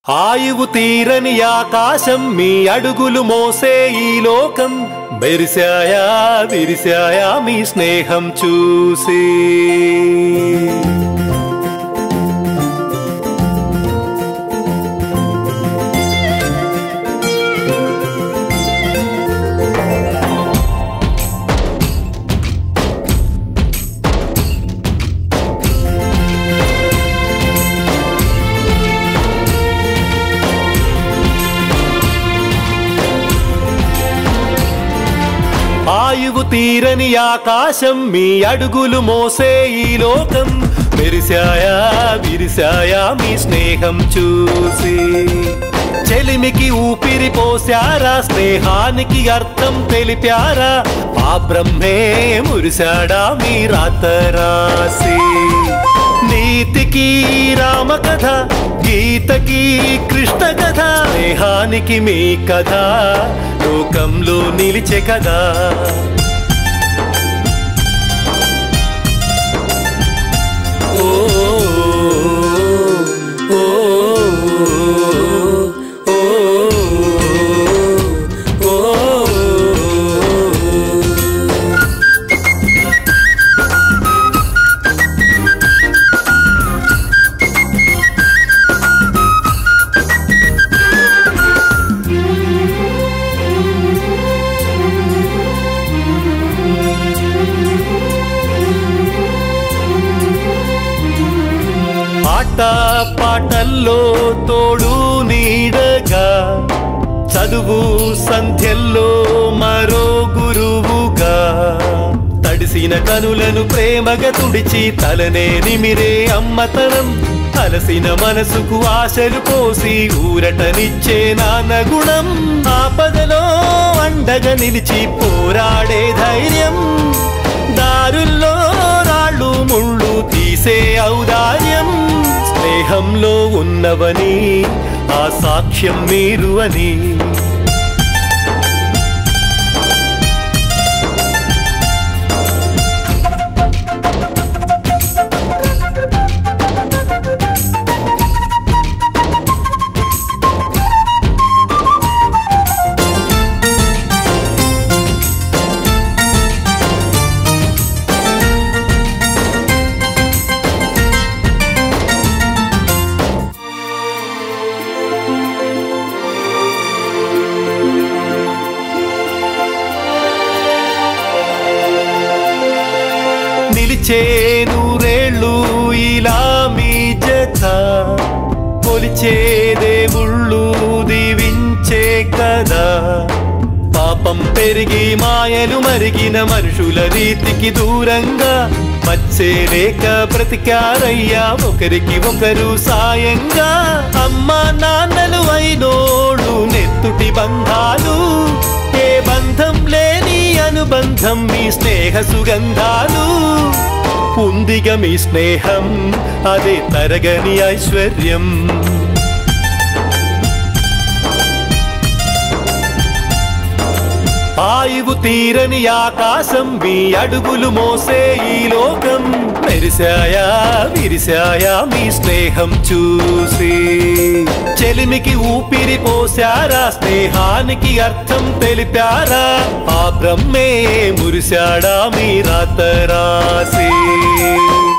ఆయువు తీరని ఆకాశం మీ అడుగులు మోసే ఈ లోకం మెరిశాయా విరిశాయా మీ స్నేహం చూసి ఆయువు తీరని ఆకాశం మీ అడుగులు మోసే ఈ లోకం మెరిశాయా విరిశాయా మీ స్నేహం చూసి చెలిమికి ఊపిరి పోశారా స్నేహానికి అర్థం తెలిపారా ఆ బ్రహ్మే మురిశాడా మీ రాత రాసి నీతికి రామ కథ గీతకి కృష్ణ కథ స్నేహానికి మీ కథ లోకంలో నిలిచే కదా ఓ ఓ ఓ ఓ పాట పాటల్లో తోడు నీడగా చదువు సంధ్యల్లో మరో గురువుగా తడిసిన కనులను ప్రేమగా తుడిచి తలనే నిమిరే అమ్మతనం అలసిన మనసుకు ఆశలు పోసి ఊరటనిచ్చే నాన్న గుణం ఆపదలో అండగా నిలిచి పోరాడే ధైర్యం దారుల్లో రాళ్ళు ముళ్ళు తీసే ఔదార్యం స్నేహంలో ఉన్నవని ఆ సాక్ష్యం మీరు అని నిలిచే నూరేళ్ళు ఇలా మీ జత కొలిచే దేవుళ్ళు దీవించే కదా పాపం పెరిగి మాయలు మరిగిన మనుషుల రీతికి దూరంగా మచ్చే లేక బ్రతికారయ్యా ఒకరికి ఒకరు సాయంగా అమ్మా నాన్నలు అయినోళ్ళు నెత్తుటి బంధాలు ఏ బంధం లేని అనుబంధం మీ స్నేహ సుగంధాలు ఉందిగా మీ స్నేహం అదే తరగని ఐశ్వర్యం ఆయువు తీరని ఆకాశం మీ అడుగులు మోసే ఈ లోకం మెరిశాయా విరిశాయా మీ స్నేహం చూసి చెలిమికి ఊపిరి పోశారా స్నేహానికి అర్థం తెలిపారా ఆ బ్రహ్మే మురిశాడా మీ రాత రాసి